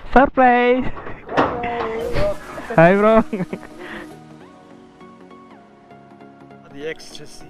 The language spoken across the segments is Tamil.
Surprise hi bro The ecstasy.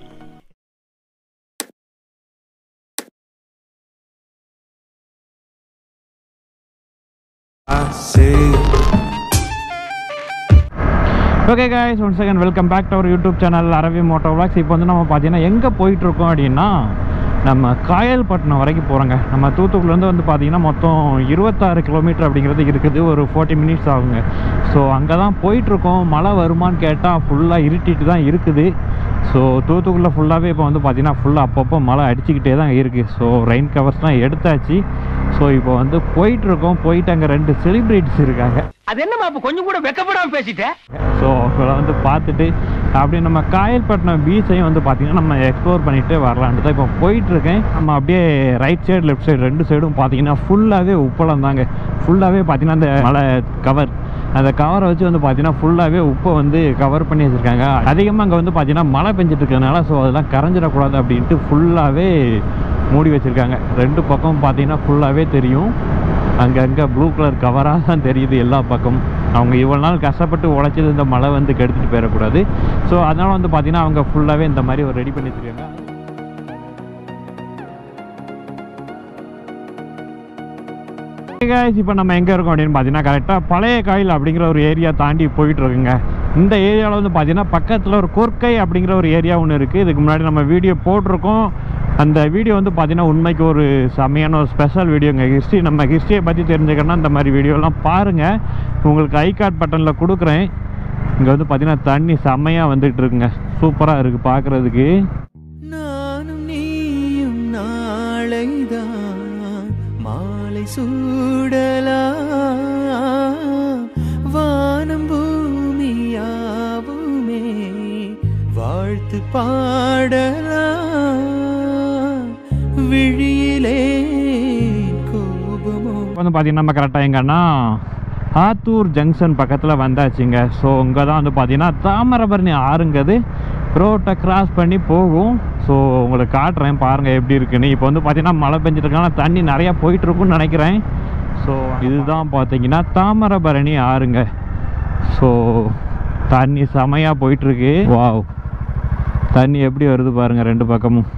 Okay guys one second welcome back to our YouTube channel Aravi moto vlogs இப்போ வந்து நம்ம பார்த்தீங்கன்னா எங்கே போயிட்டுருக்கோம் அப்படின்னா நம்ம காயல்பட்டினம் வரைக்கும் போகிறோங்க நம்ம தூத்துக்குடிலேருந்து வந்து பார்த்தீங்கன்னா மொத்தம் இருபத்தாறு கிலோமீட்டர் அப்படிங்கிறது இருக்குது ஒரு ஃபார்ட்டி மினிட்ஸ் ஆகுங்க ஸோ அங்கே தான் போயிட்டுருக்கோம் மழை வருமான்னு கேட்டால் ஃபுல்லாக இருட்டிட்டு தான் இருக்குது ஸோ தூத்துக்குடியில் ஃபுல்லாகவே இப்போ வந்து பார்த்தீங்கன்னா ஃபுல்லாக அப்பப்போ மழை அடிச்சுக்கிட்டே தான் இருக்குது ஸோ ரெயின் கவர்ஸ்லாம் எடுத்தாச்சு ஸோ இப்போ வந்து போயிட்டுருக்கோம் போயிட்டு அங்கே ரெண்டு செலிப்ரிட்டிஸ் இருக்காங்க அது என்னமா அப்ப கொஞ்சம் கூட வெக்கப்படாம பேசிட்டேன் ஸோ அவங்கள வந்து பார்த்துட்டு அப்படியே நம்ம காயல்பட்டினம் பீச்சையும் வந்து பார்த்தீங்கன்னா நம்ம எக்ஸ்ப்ளோர் பண்ணிட்டு வரலான்ட்டு தான் இப்போ போயிட்டுருக்கேன் நம்ம அப்படியே ரைட் சைடு லெஃப்ட் சைடு ரெண்டு சைடும் பார்த்தீங்கன்னா ஃபுல்லாகவே உப்பளம் தாங்க ஃபுல்லாகவே பார்த்தீங்கன்னா அந்த மலை கவர் அந்த கவரை வச்சு வந்து பார்த்தீங்கன்னா ஃபுல்லாகவே உப்பை வந்து கவர் பண்ணி வச்சுருக்காங்க அதிகமாக அங்கே வந்து பார்த்தீங்கன்னா மழை பெஞ்சிட்டு இருக்கிறதுனால ஸோ அதெல்லாம் கரைஞ்சிடக்கூடாது அப்படின்ட்டு ஃபுல்லாகவே மூடி வச்சுருக்காங்க ரெண்டு பக்கம் பார்த்தீங்கன்னா ஃபுல்லாகவே தெரியும் அங்கங்கே ப்ளூ கலர் கவராக தான் தெரியுது எல்லா பக்கமும் அவங்க இவ்வளோ நாள் கஷ்டப்பட்டு உழைச்சது இந்த மழை வந்து கெடுத்துட்டு போயிடக்கூடாது ஸோ அதனால் வந்து பார்த்தீங்கன்னா அவங்க ஃபுல்லாகவே இந்த மாதிரி ஒரு ரெடி பண்ணி வச்சுருக்காங்க இப்போ நம்ம எங்கே இருக்கோம் அப்படின்னு பார்த்தீங்கன்னா கரெக்டாக பழைய காயில் அப்படிங்கிற ஒரு ஏரியா தாண்டி போயிட்டு இருக்குங்க இந்த ஏரியாவில் வந்து பார்த்தீங்கன்னா பக்கத்தில் ஒரு கோர்க்கை அப்படிங்கிற ஒரு ஏரியா ஒன்று இருக்குது இதுக்கு முன்னாடி நம்ம வீடியோ போட்டிருக்கோம் அந்த வீடியோ வந்து பார்த்தீங்கன்னா உண்மைக்கு ஒரு செமையான ஒரு ஸ்பெஷல் வீடியோங்க ஹிஸ்ட்ரி நம்ம ஹிஸ்ட்ரியை பற்றி தெரிஞ்சுக்கணும்னா இந்த மாதிரி வீடியோலாம் பாருங்கள் உங்களுக்கு ஐ கார்ட் பட்டனில் கொடுக்குறேன் இங்கே வந்து பார்த்தீங்கன்னா தண்ணி செம்மையாக வந்துட்டு இருக்குங்க சூப்பராக இருக்குது பார்க்குறதுக்கு நானும் நீயும் நாளைதான் மாலை சூடலாம் வானம் பூமியாவுமே வாழ்த்து பாடலாம் விழியிலே கோபமோ இப்போ வந்து பார்த்தீங்கன்னா நம்ம கரெக்டாக எங்கன்னா ஆத்தூர் ஜங்ஷன் பக்கத்தில் வந்தாச்சுங்க ஸோ இங்கே தான் வந்து பார்த்தீங்கன்னா தாமிரபரணி ஆறுங்கிறது ரோட்டை கிராஸ் பண்ணி போகும் ஸோ உங்களுக்கு காட்டுறேன் பாருங்கள் எப்படி இருக்குன்னு இப்போ வந்து பார்த்தீங்கன்னா மழை பெஞ்சிருக்கான தண்ணி நிறையா போயிட்டு இருக்குன்னு நினைக்கிறேன் ஸோ இதுதான் பார்த்தீங்கன்னா தாமிரபரணி ஆறுங்க ஸோ தண்ணி செமையாக போயிட்டுருக்கு வாவ் தண்ணி எப்படி வருது பாருங்கள் ரெண்டு பக்கமும்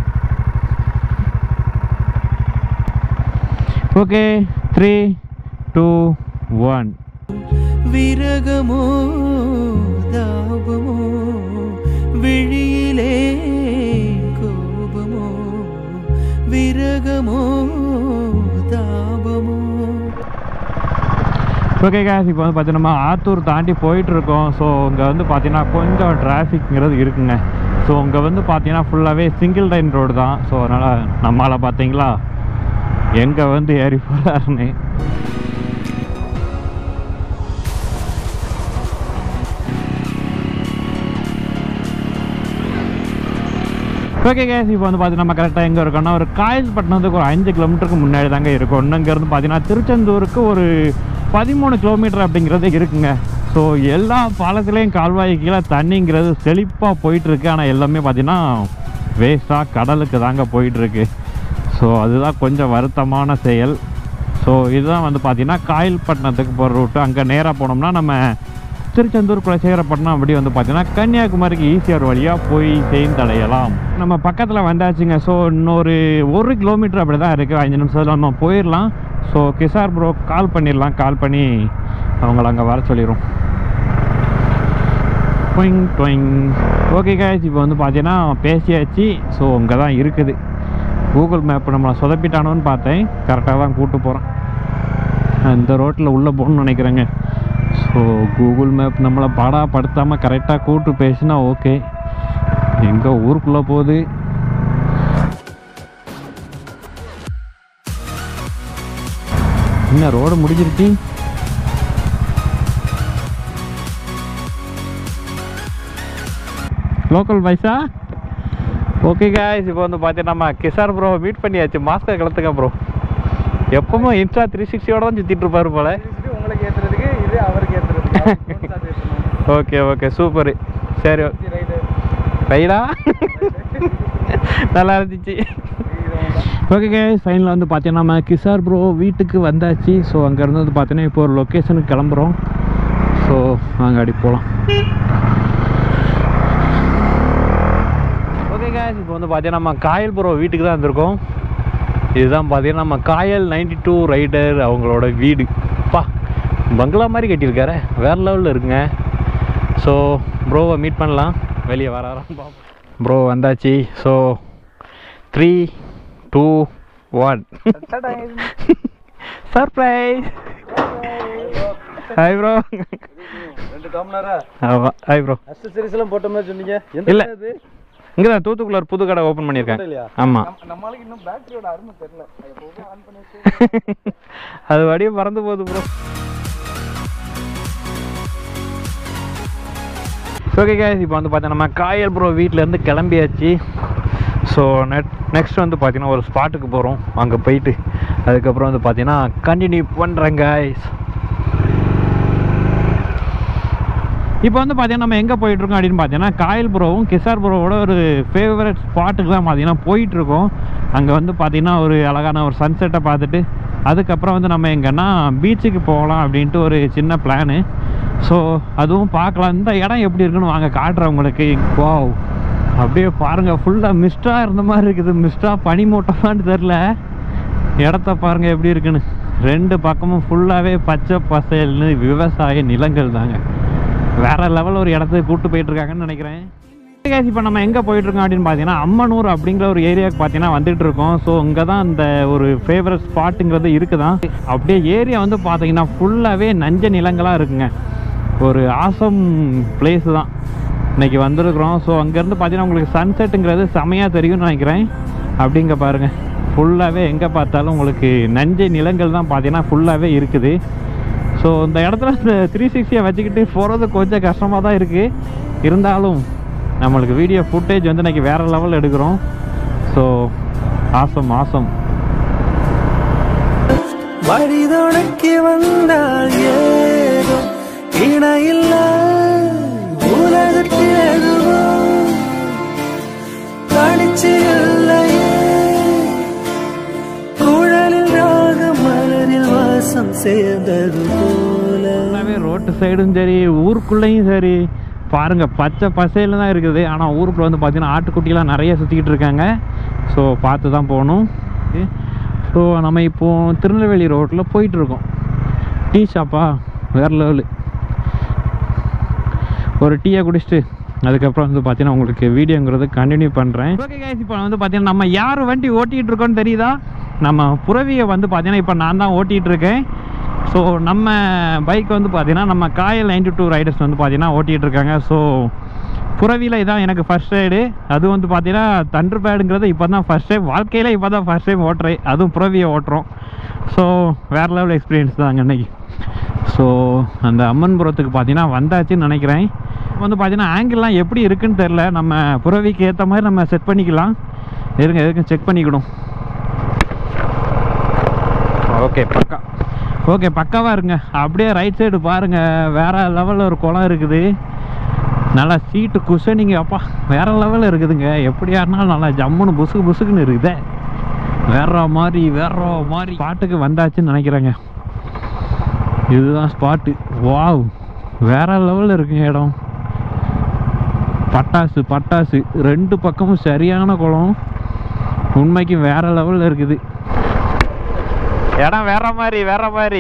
ஓகே த்ரீ டூ ஒன் விரகமோ தாபமோ விழியிலே கோபமோ விரகமோ தாபமோ ஓகே கேஸ் இப்போ வந்து பார்த்தீங்கன்னா ஆத்தூர் தாண்டி போயிட்டு இருக்கோம் ஸோ இங்கே வந்து பார்த்தீங்கன்னா கொஞ்சம் டிராஃபிக்ங்கிறது இருக்குங்க ஸோ இங்கே வந்து பார்த்தீங்கன்னா ஃபுல்லாகவே சிங்கிள் லைன் ரோடு தான் ஸோ அதனால் நம்மளால் பார்த்தீங்களா எங்கே வந்து ஏறி போகிறாருன்னு ஓகே கேஸ் இப்போ வந்து பார்த்தீங்கன்னா நம்ம கரெக்டாக எங்கே இருக்கோம்னா ஒரு காயல்பட்டினத்துக்கு ஒரு அஞ்சு கிலோமீட்டருக்கு முன்னாடி தாங்க இருக்கும் இன்னும் இங்கேருந்து பார்த்தீங்கன்னா திருச்செந்தூருக்கு ஒரு பதிமூணு கிலோமீட்டர் அப்படிங்கிறது இருக்குங்க ஸோ எல்லா பாலத்துலேயும் கால்வாய் கீழே தண்ணிங்கிறது செழிப்பாக போயிட்டுருக்கு ஆனால் எல்லாமே பார்த்தீங்கன்னா வேஸ்ட்டாக கடலுக்கு தாங்க போயிட்டுருக்கு ஸோ அதுதான் கொஞ்சம் வருத்தமான செயல் ஸோ இதுதான் வந்து பார்த்தீங்கன்னா காயல்பட்டினத்துக்கு போகிற ரூட்டு அங்கே நேராக போனோம்னா நம்ம திருச்செந்தூர் குலசேகரப்பட்டினம் அப்படி வந்து பார்த்தீங்கன்னா கன்னியாகுமரிக்கு ஈஸியார் வழியாக போய் செய்தடையலாம் நம்ம பக்கத்தில் வந்தாச்சுங்க ஸோ இன்னொரு ஒரு கிலோமீட்டர் அப்படி தான் இருக்குது அஞ்சு நிமிஷத்தில் நம்ம போயிடலாம் ஸோ கிசார் ப்ரோ கால் பண்ணிடலாம் கால் பண்ணி அவங்கள அங்கே வர சொல்லிடும் டொயிங் டொயிங் ஓகே காய்ச்சி இப்போ வந்து பார்த்தீங்கன்னா பேசியாச்சு ஸோ அங்கே தான் இருக்குது கூகுள் மேப் நம்மளை சொதப்பிட்டானோன்னு பார்த்தேன் கரெக்டாக தான் கூப்பிட்டு போகிறேன் இந்த ரோட்டில் உள்ளே போகணும்னு நினைக்கிறேங்க ஸோ கூகுள் மேப் நம்மளை பாடாப்படுத்தாமல் கரெக்டாக கூப்பிட்டு பேசினா ஓகே எங்கே ஊருக்குள்ளே போகுது என்ன ரோடு முடிஞ்சிருச்சு லோக்கல் பைசா ஓகே காய்ஸ் இப்போ வந்து பார்த்தீங்கன்னா நம்ம கிசார் ப்ரோ மீட் பண்ணியாச்சு மாஸ்கை கலத்துக்க ப்ரோ எப்பவும் இன்ஸ்டா த்ரீ சிக்ஸ்டியோட தான் சுற்றிட்டு இருப்பாரு போல உங்களுக்கு ஏத்துறதுக்கு இது அவருக்கு ஏத்துறதுக்கு ஓகே ஓகே சூப்பர் சரி ரைடா நல்லா இருந்துச்சு ஓகே கேஸ் ஃபைனலில் வந்து பார்த்தீங்கன்னா நம்ம கிசார் ப்ரோ வீட்டுக்கு வந்தாச்சு ஸோ அங்கேருந்து வந்து பார்த்தீங்கன்னா இப்போ ஒரு லொக்கேஷனுக்கு கிளம்புறோம் ஸோ வாங்க அடி போகலாம் ஓகே கேஸ் இப்போ வந்து பார்த்தீங்கன்னா நம்ம காயல் ப்ரோ வீட்டுக்கு தான் வந்திருக்கோம் இதுதான் பார்த்தீங்கன்னா நம்ம காயல் நைன்டி டூ ரைடர் அவங்களோட வீடு பா பங்களா மாதிரி கட்டியிருக்காரு வேறு லெவலில் இருக்குங்க ஸோ ப்ரோவை மீட் பண்ணலாம் வெளியே வராராம் ப்ரோ வந்தாச்சு so three two one surprise hi bro ரெண்டு டம்ளரா ஆமாம் ஹாய் ப்ரோ அக்சசரிஸ் எல்லாம் போட்ட மாதிரி சொன்னீங்க எந்த இல்ல. இது இங்கே தான் தூத்துக்குள்ள ஒரு புது கடை ஓப்பன் பண்ணியிருக்கேன் இல்லையா? ஆமாம் நம்மளுக்கு இன்னும் பேட்டரியோட அருமை தெரியல எப்பவுமே ஆன் பண்ணி வச்சு அது வடியே பறந்து போகுது ப்ரோ ஓகே கேஸ் இப்போ வந்து பார்த்தீங்கன்னா நம்ம காயல் ப்ரோ வீட்டிலேருந்து கிளம்பியாச்சு ஸோ நெட் நெக்ஸ்ட் வந்து பார்த்தீங்கன்னா ஒரு ஸ்பாட்டுக்கு போகிறோம் அங்கே போயிட்டு அதுக்கப்புறம் வந்து பார்த்தீங்கன்னா கண்டினியூ பண்ணுறேன் guys இப்போ வந்து பார்த்தீங்கன்னா நம்ம எங்கே போயிட்டுருக்கோம் அப்படின்னு பார்த்தீங்கன்னா காயல் ப்ரோவும் கிசார் ப்ரோவோட ஒரு ஃபேவரட் ஸ்பாட்டுக்கு தான் பார்த்தீங்கன்னா போயிட்டுருக்கோம் அங்கே வந்து பார்த்தீங்கன்னா ஒரு அழகான ஒரு சன்செட்டை பார்த்துட்டு அதுக்கப்புறம் வந்து நம்ம எங்கன்னா பீச்சுக்கு போகலாம் அப்படின்ட்டு ஒரு சின்ன பிளானு ஸோ அதுவும் பார்க்கலாம் இந்த இடம் எப்படி இருக்குன்னு வாங்க காட்டுறேன் உங்களுக்கு வாவ் அப்படியே பாருங்கள் ஃபுல்லாக மிஸ்டாக இருந்த மாதிரி இருக்குது மிஸ்டாக பனிமூட்டமான்னு தெரில இடத்த பாருங்கள் எப்படி இருக்குன்னு ரெண்டு பக்கமும் ஃபுல்லாகவே பச்சை பசேல்னு விவசாய நிலங்கள் தாங்க வேற லெவல் ஒரு இடத்துக்கு கூட்டு போயிட்டு இருக்காங்கன்னு நினைக்கிறேன் guys, இப்போ நம்ம எங்கே போயிட்டு இருக்கோம் அப்படின்னு பார்த்தீங்கன்னா அம்மனூர் அப்படிங்கிற ஒரு ஏரியாவுக்கு பார்த்தீங்கன்னா வந்துட்டு இருக்கோம் ஸோ இங்கே தான் இந்த ஒரு ஃபேவரட் ஸ்பாட்டுங்கிறது இருக்குதான் அப்படியே ஏரியா வந்து பார்த்தீங்கன்னா ஃபுல்லாகவே நஞ்ச நிலங்களாக இருக்குங்க ஒரு ஆசம் பிளேஸ் தான் இன்னைக்கு வந்திருக்கிறோம் ஸோ அங்கேருந்து பார்த்தீங்கன்னா உங்களுக்கு சன்செட்டுங்கிறது செமையாக தெரியும்னு நினைக்கிறேன் அப்படிங்க பாருங்க ஃபுல்லாகவே எங்கே பார்த்தாலும் உங்களுக்கு நஞ்சை நிலங்கள் தான் பார்த்தீங்கன்னா ஃபுல்லாகவே இருக்குது ஸோ இந்த இடத்துல இந்த த்ரீ சிக்ஸ்டியை வச்சுக்கிட்டு போகிறது கொஞ்சம் கஷ்டமாக தான் இருக்குது இருந்தாலும் நம்மளுக்கு வீடியோ ஃபுட்டேஜ் வந்து இன்னைக்கு வேறு லெவல் எடுக்கிறோம் ஸோ ஆசம் ஆசம் வழிதொடக்கி வந்தால் ஏதோ இணையில்ல உலகத்தில் எதுவும் தனிச்சு இல்லையே குழலில் ராக மலரில் வாசம் சேர்ந்தது போல எல்லாமே ரோட்டு சைடும் சரி ஊருக்குள்ளேயும் சரி பாருங்க பச்சை பசையில் தான் இருக்குது ஆனால் ஊருக்குள்ள வந்து பார்த்தீங்கன்னா ஆட்டுக்குட்டிலாம் நிறைய சுற்றிக்கிட்டு இருக்காங்க ஸோ பார்த்து தான் போகணும் ஸோ நம்ம இப்போ திருநெல்வேலி ரோட்டில் போயிட்டுருக்கோம் டீ ஷாப்பா வேறு லெவலு ஒரு டீயை குடிச்சிட்டு அதுக்கப்புறம் வந்து பார்த்தீங்கன்னா உங்களுக்கு வீடியோங்கிறது கண்டினியூ பண்ணுறேன் ஓகே கைஸ் இப்போ வந்து பார்த்தீங்கன்னா நம்ம யார் வண்டி ஓட்டிகிட்டு இருக்கோம்னு தெரியுதா நம்ம புறவியை வந்து பார்த்தீங்கன்னா இப்போ நான் தான் ஓட்டிகிட்டு இருக்கேன் ஸோ நம்ம பைக் வந்து பார்த்தீங்கன்னா நம்ம காயல் நைன்டி டூ ரைடர்ஸ் வந்து பார்த்தீங்கன்னா ஓட்டிகிட்டு இருக்காங்க ஸோ புறவியில் இதான் எனக்கு ஃபர்ஸ்ட் ரைடு அது வந்து பார்த்தீங்கன்னா தண்டர் பேடுங்கிறது இப்போ தான் ஃபர்ஸ்ட் டைம் வாழ்க்கையில் இப்போ தான் ஃபர்ஸ்ட் டைம் ஓட்டுறேன் அதுவும் புறவியை ஓட்டுறோம் ஸோ வேறு லெவல் எக்ஸ்பீரியன்ஸ் தாங்க அன்னைக்கு ஸோ அந்த அம்மன்புரத்துக்கு பார்த்தீங்கன்னா வந்தாச்சுன்னு நினைக்கிறேன் வந்து பார்த்தீங்கன்னா ஆங்கிள்லாம் எப்படி இருக்குன்னு தெரில நம்ம புறவிக்கு ஏற்ற மாதிரி நம்ம செட் பண்ணிக்கலாம் இருங்க எதுக்கும் செக் பண்ணிக்கணும் ஓகே பக்கா ஓகே பக்காவாக இருங்க அப்படியே ரைட் சைடு பாருங்கள் வேற லெவலில் ஒரு குளம் இருக்குது நல்லா சீட்டு குஷனிங்க அப்பா வேற லெவலில் இருக்குதுங்க எப்படியா இருந்தாலும் நல்லா ஜம்முன்னு புசுக்கு புசுக்குன்னு இருக்குதே வேற மாதிரி வேற மாதிரி ஸ்பாட்டுக்கு வந்தாச்சுன்னு நினைக்கிறேங்க இதுதான் ஸ்பாட்டு வாவ் வேற லெவலில் இருக்குங்க இடம் பட்டாசு பட்டாசு ரெண்டு பக்கமும் சரியான குளம் உண்மைக்கு வேற லெவலில் இருக்குது இடம் வேற மாதிரி வேற மாதிரி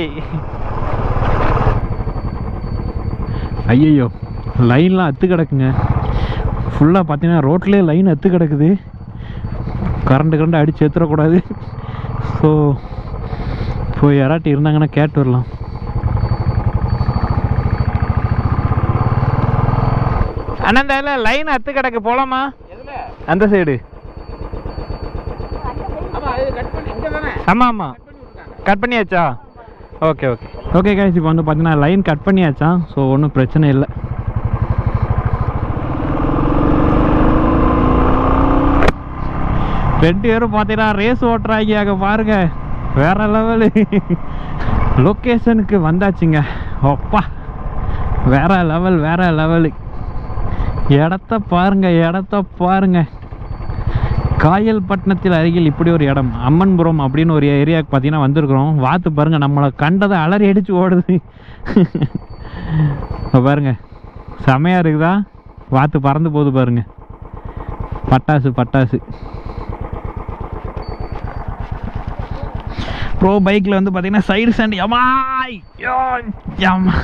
ஐயையோ லைன்லாம் அத்து கிடக்குங்க ஃபுல்லாக பார்த்தீங்கன்னா ரோட்லேயே லைன் அத்து கிடக்குது கரண்ட் கரண்ட் அடிச்சு ஏற்றுறக்கூடாது ஸோ போய் யாராட்டி இருந்தாங்கன்னா கேட்டு வரலாம் அண்ணா இந்த இதில் லைன் அத்து கிடக்கு போலாமா அந்த சைடு ஆமாம் ஆமாம் கட் பண்ணியாச்சா ஓகே ஓகே ஓகே கைஸ் இப்போ வந்து பார்த்தீங்கன்னா லைன் கட் பண்ணியாச்சா ஸோ ஒன்றும் பிரச்சனை இல்லை ரெண்டு பேரும் பார்த்தீங்கன்னா ரேஸ் ஓட்டுறாங்க அங்கே பாருங்க வேற லெவலு லொக்கேஷனுக்கு வந்தாச்சுங்க அப்பா வேற லெவல் வேற லெவலு இடத்த பாருங்க இடத்த பாருங்க காயல்பட்டினத்தில் அருகில் இப்படி ஒரு இடம் அம்மன்புரம் அப்படின்னு ஒரு ஏரியாவுக்கு பார்த்தீங்கன்னா வந்திருக்கிறோம் வாத்து பாருங்க நம்மளை கண்டதை அலறி அடிச்சு ஓடுது இப்ப பாருங்க செமையா இருக்குதா வாத்து பறந்து போகுது பாருங்க பட்டாசு பட்டாசு ப்ரோ பைக்கில் வந்து பார்த்தீங்கன்னா சைடு ஸ்டாண்ட் யமாய் யமா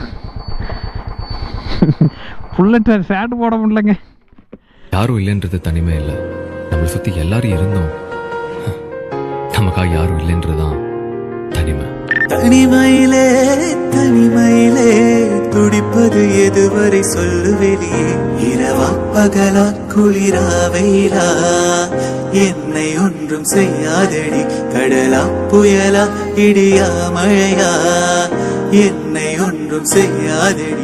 புல்லட் சேட்டு போட முடியலங்க யாரும் இல்லைன்றது தனிமை இல்லை நம்மளை சுத்தி எல்லாரும் இருந்தோம் நமக்கா யாரும் இல்லைன்றதுதான் தனிமை தனிமையிலே தனிமையிலே துடிப்பது எதுவரை சொல்லு வெளியே இரவா பகலா குளிரா வெயிலா என்னை ஒன்றும் செய்யாதடி கடலா புயலா இடியா மழையா என்னை ஒன்றும் செய்யாதடி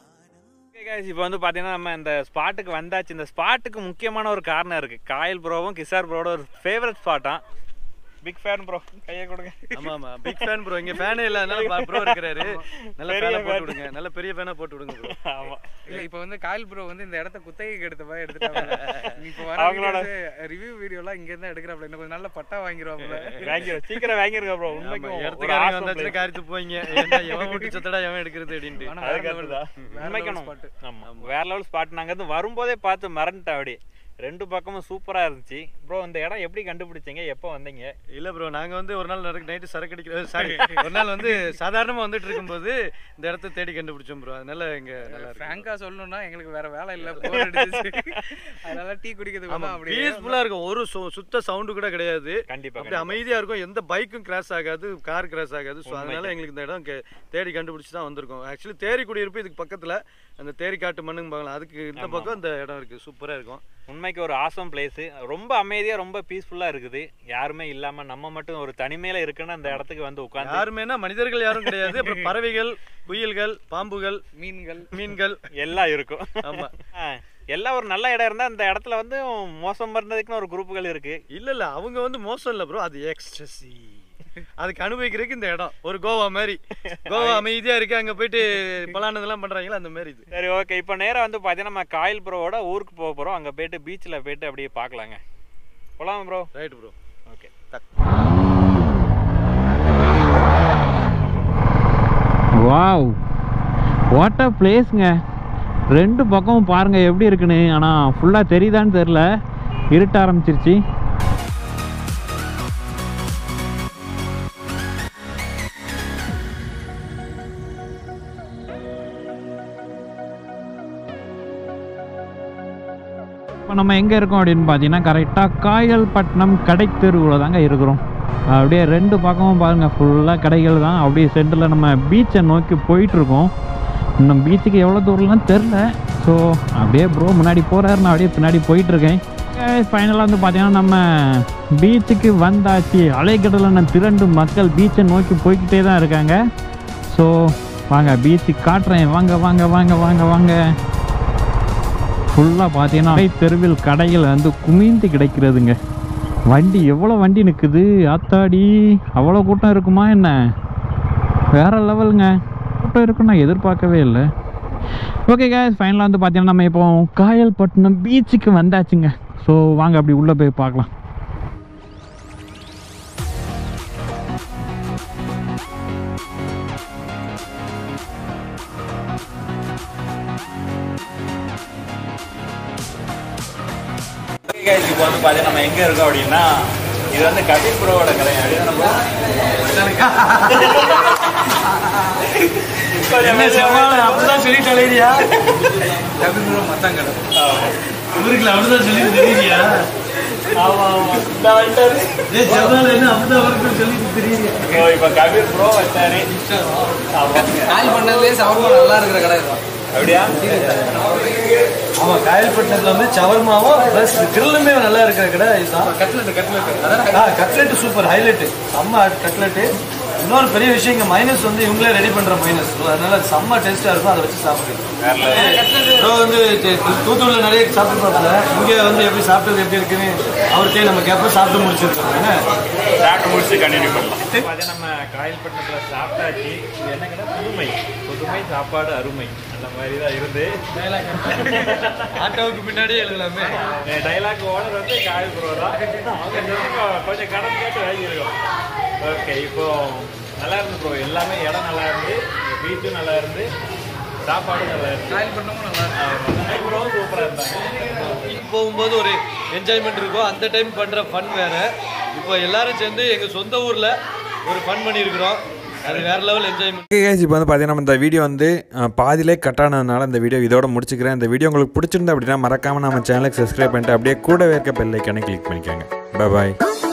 இப்போ வந்து பார்த்தீங்கன்னா நம்ம இந்த ஸ்பாட்டுக்கு வந்தாச்சு இந்த ஸ்பாட்டுக்கு முக்கியமான ஒரு காரணம் இருக்கு காயல் ப்ரோவும் கிசார் ப்ரோட ஒரு ஃபேவரட் ஸ்பாட்டாம் பிக் ஃபேன் ப்ரோ கையை கொடுங்க ஆமா ஆமா பிக் ஃபேன் ப்ரோ இங்க ஃபேனே இல்ல அதனால ப்ரோ இருக்கிறாரு நல்ல பெரிய ஃபேனா போட்டு fan. விடுங்க நல்ல பெரிய ஃபேனா போட்டு விடுங்க ப்ரோ ஆமா இல்ல இப்போ வந்து காயல் ப்ரோ வந்து இந்த இடத்த குத்தகைக்கு எடுத்த மாதிரி எடுத்துட்டாங்க இப்போ வர அவங்களோட- ரிவ்யூ வீடியோலாம் இங்க இருந்தா எடுக்கிறாப்ல இன்னும் கொஞ்சம் நல்ல பட்டா வாங்கிடுவாங்க வாங்கிடுவோம் சீக்கிரம் வாங்கிருங்க ப்ரோ உண்மைக்கும் ஒரு இடத்துக்காரங்க awesome வந்தாச்சுன்னா place. காரித்து போய்ங்க ஏன்டா எவன் வீட்டு சொத்தடா எவன் எடுக்கிறது அப்படின்ட்டு ஆனா வேற அதுக்கு level. அடுத்ததா? வேற உண்மைக்கும் level spot. ஆமா வேற லெவல் ஸ்பாட் நாங்க வந்து வரும்போதே பார்த்து மறந்துட்டேன் அப்படி ரெண்டு பக்கமும் சூப்பரா இருந்துச்சு ப்ரோ இந்த இடம் எப்படி கண்டுபிடிச்சீங்க எப்போ வந்தீங்க இல்ல ப்ரோ நாங்க வந்து ஒரு நாள் நைட்டு சரக்கு அடிக்கிற சாரி ஒரு நாள் வந்து சாதாரணமா வந்துட்டு இருக்கும்போது இந்த இடத்த தேடி கண்டுபிடிச்சோம் ப்ரோ அதனால இங்க நல்லா இருக்கு ஃப்ராங்கா சொல்லணும்னா எங்களுக்கு வேற வேலை இல்ல போர் அடிச்சிச்சு அதனால டீ குடிக்கிறதுக்கு ஆமா வந்தோம் அப்படியே பீஸ்ஃபுல்லா இருக்கும் ஒரு சு- சுத்த சவுண்டு கூட கிடையாது கண்டிப்பா அப்படி அமைதியா இருக்கும் எந்த பைக்கும் கிராஸ் ஆகாது கார் கிராஸ் ஆகாது ஸோ அதனால எங்களுக்கு இந்த இடம் கே- தேடி கண்டுபிடிச்சு தான் வந்திருக்கோம் ஆக்சுவலி தேரி குடியிருப்பு இதுக்கு பக்கத்துல அந்த தேரி காட்டு மண்ணுங்க பார்க்கலாம் அதுக்கு இந்த பக்கம் இந்த இடம் இருக்கு சூப்பரா இருக்கும் உண்மைக்கு ஒரு ஆசம் பிளேஸ் ரொம்ப அமைதியா ரொம்ப பீஸ்ஃபுல்லா இருக்குது யாருமே இல்லாம நம்ம மட்டும் ஒரு தனிமையில இருக்குன்னு அந்த இடத்துக்கு வந்து உட்காந்து யாருமேனா மனிதர்கள் யாரும் கிடையாது அப்புறம் பறவைகள் குயில்கள் பாம்புகள் மீன்கள் மீன்கள் எல்லாம் இருக்கும் ஆமா ஆ, எல்லாம் ஒரு நல்ல இடம் இருந்தா அந்த இடத்துல வந்து மோசம் பண்ணதுக்குன்னு ஒரு குரூப்புகள் இருக்கு இல்ல இல்ல அவங்க வந்து மோசம் இல்ல ப்ரோ அது எக்ஸ்ட்ரஸி அதுக்கு அனுபவிக்கிறதுக்கு இந்த இடம் ஒரு கோவா மாதிரி கோவா அமைதியா இருக்கு அங்க போயிட்டு பலானதெல்லாம் பண்றாங்களா அந்த மாதிரி இது சரி ஓகே இப்போ நேரா வந்து பார்த்தீங்கன்னா நம்ம காயில் ப்ரோவோட ஊருக்கு போக போறோம் அங்க போயிட்டு பீச்சில் போயிட்டு அப்படியே பார்க்கலாங்க போலாம் bro right bro okay wow what a பிளேஸ்ங்க ரெண்டு பக்கமும் பாருங்க எப்படி இருக்குன்னு ஆனால் ஃபுல்லாக தெரியுதான்னு தெரில இருட்ட ஆரம்பிச்சிருச்சு இப்போ நம்ம எங்கே இருக்கோம் அப்படின்னு பார்த்தீங்கன்னா கரெக்டாக காயல்பட்டினம் கடை தெருவில் தாங்க இருக்கிறோம் அப்படியே ரெண்டு பக்கமும் பாருங்கள் ஃபுல்லாக கடைகள் தான் அப்படியே சென்டரில் நம்ம பீச்சை நோக்கி போயிட்டுருக்கோம் இன்னும் பீச்சுக்கு எவ்வளோ தூரம்லாம் தெரில ஸோ அப்படியே ப்ரோ முன்னாடி போகிறாரு நான் அப்படியே பின்னாடி போயிட்டுருக்கேன் ஃபைனலாக வந்து பார்த்தீங்கன்னா நம்ம பீச்சுக்கு வந்தாச்சு அலைக்கடலான திரண்டு மக்கள் பீச்சை நோக்கி போய்கிட்டே தான் இருக்காங்க ஸோ வாங்க பீச்சுக்கு காட்டுறேன் வாங்க வாங்க வாங்க வாங்க வாங்க ஃபுல்லாக பார்த்தீங்கன்னா தெருவில் கடைகள் வந்து குமிந்து கிடைக்கிறதுங்க வண்டி எவ்வளோ வண்டி நிற்குது ஆத்தாடி அவ்வளோ கூட்டம் இருக்குமா என்ன வேற லெவலுங்க கூட்டம் இருக்குன்னு நான் எதிர்பார்க்கவே இல்லை ஓகே கேஸ் ஃபைனலாக வந்து பார்த்தீங்கன்னா நம்ம இப்போ காயல்பட்டினம் பீச்சுக்கு வந்தாச்சுங்க ஸோ வாங்க அப்படி உள்ளே போய் பார்க்கலாம் இப்போ வந்து பார்த்தீங்கன்னா நம்ம எங்கே இருக்கோம் அப்படின்னா இது வந்து கபில் ப்ரோவோட கடை அப்படிதான் சொல்லிட்டு அலையிறியா ஊருக்குள்ள அப்படிதான் சொல்லிட்டு தெரியுறியா ஜவால் என்ன அப்படிதான் அவருக்கு சொல்லிட்டு தெரியுறியா இப்போ கபில் ப்ரோ வச்சாரு கால் பண்ணதுலேயே சவர்மா நல்லா இருக்கிற கடை இதுதான் அப்படியா ஆமா காயல்பட்டினத்துல வந்து சவர்மாவும் பிளஸ் கிரில்லுமே நல்லா இருக்கிற கடை இதுதான் கட்லெட் கட்லெட் அதான் ஆ கட்லெட் சூப்பர் ஹைலைட் செம்ம கட்லெட் இன்னொரு பெரிய விஷயம் இங்கே மைனஸ் வந்து இவங்களே ரெடி பண்ணுற மைனஸ் ஸோ அதனால செம்ம டேஸ்ட்டாக இருக்கும் அதை வச்சு சாப்பிடுங்க ஸோ வந்து தி- தி- தூத்துக்குடியில் நிறைய சாப்பிட்டு பார்க்கல இங்கே வந்து எப்படி சாப்பிட்டது எப்படி இருக்குன்னு அவர்கிட்டயே நம்ம கேட்போம் சாப்பிட்டு முடிச்சிருக்கோம் என்ன சாப்பிட்டு முடிச்சு கண்டினியூ பண்ணலாம் அது நம்ம காயல்பட்டினத்தில் சாப்பிட்டாச்சு இது என்ன கடை புதுமை புதுமை சாப்பாடு அருமை அந்த மாதிரி தான் இருந்து ஆட்டோவுக்கு பின்னாடியே எழுதலாமே டைலாக் ஓனர் வந்து காயல் ப்ரோ தான் அவங்க கொஞ்சம் கொஞ்சம் கடன் கேட்டு வாங்கியிருக்கோம் ஓகே இப்போ நல்லா இருந்து ப்ரோ எல்லாமே இடம் நல்லா இருந்து பீச்சும் நல்லா இருந்து சாப்பாடும் நல்லா இருந்து காயில் பண்ணவும் நல்லா இருக்கும் ப்ரோவும் சூப்பராக இருந்தாங்க போகும்போது ஒரு என்ஜாய்மெண்ட் இருக்கும் அந்த டைம் பண்ணுற ஃபன் வேற இப்போ எல்லாரும் சேர்ந்து எங்கள் சொந்த ஊரில் ஒரு ஃபன் பண்ணியிருக்கிறோம் அது வேற லெவல் என்ஜாய்மெண்ட் ஓகே கைஸ் இப்போ வந்து பார்த்தீங்கன்னா நம்ம இந்த வீடியோ வந்து அஹ், பாதியிலே கட் ஆனதுனால இந்த வீடியோ இதோட முடிச்சுக்கிறேன் இந்த வீடியோ உங்களுக்கு பிடிச்சிருந்தா அப்படின்னா மறக்காமல் நம்ம சேனலுக்கு சப்ஸ்கிரைப் பண்ணிட்டு அப்படியே கூடவே இருக்க பெல் ஐக்கானை கிளிக் பண்ணிக்கோங்க பாய்